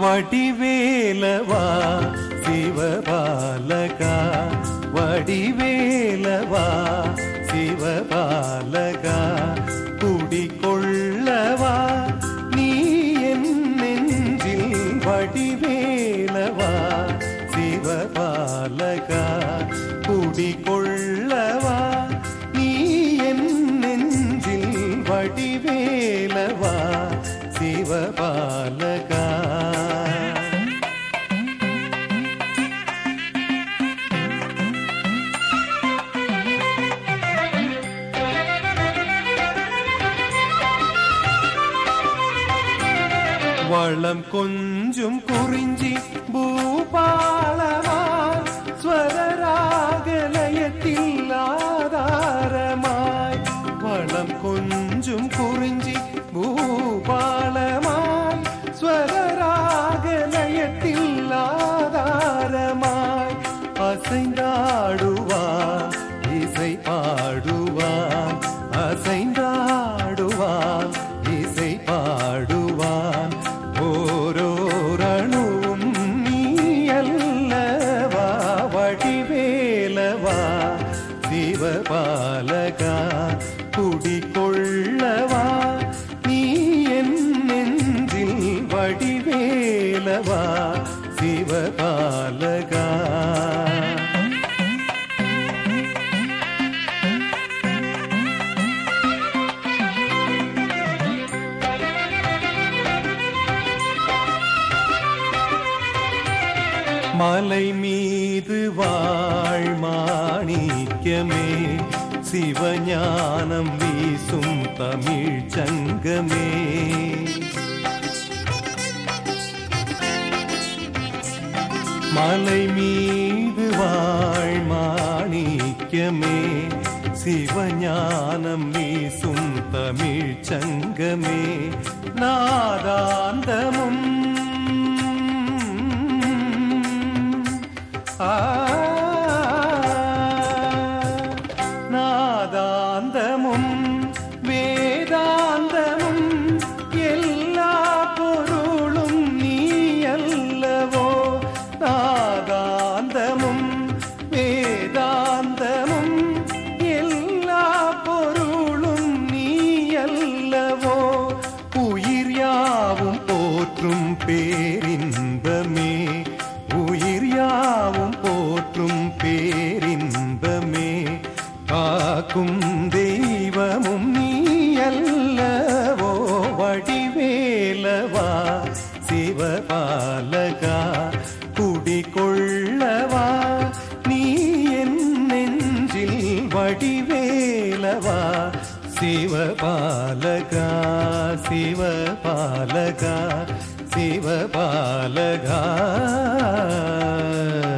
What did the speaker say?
வடிவேலவா சிவபாலகா வடிவேலவா சிவபாலகா குடிகொள்ளவா நீ என் நெஞ்சில் வடிவேலவா சிவபாலகா குடிகொள்ளவா நீ என் நெஞ்சில் வடிவேலவா சிவபாலகா வளம் கொஞ்சம் குறிஞ்சி பூபாலமா ஸ்வரராகலயத்தில் ஆதாரமாய் வளம் கொஞ்சம் குறிஞ்சி பூபாலமாய் ஸ்வரராகலயத்தில் ஆதாரமாய் அசைந்தாடுவான் இசை பாடுவான் அசைந்தாடுவான் இசை பாடுவான் ஓரோரணுவும் நீ அல்லவா வடிவேலவா சிவபாலகா குடிகொள்ளவா நீ என் நெஞ்சில் வடிவேலவா சிவபாலகா மலை மீது வாழ் மாணிக்கமே சிவஞானம் வீசும் தமிழ் சங்கமே மலை மீது வாழ் மாணிக்கமே சிவஞானம் வீசும் தமிழ் சங்கமே நாதாந்தமும் ஆ நாதாந்தமும் வேதாந்தமும் எல்லா பொருளும் நீ அல்லவோ நாதாந்தமும் வேதாந்தமும் எல்லா பொருளும் நீ அல்லவோ உயிர் யாவும் போற்றும் பேரின்பமே உயிர் யாவும் போற்றும் பேரின்பமே காக்கும் தெய்வமும் நீ அல்லவோ வடிவேலவா சிவபாலகா குடிகொள்ளவா நீ என் நெஞ்சில் வடிவேலவா சிவபாலகா சிவபாலகா சிவபாலகா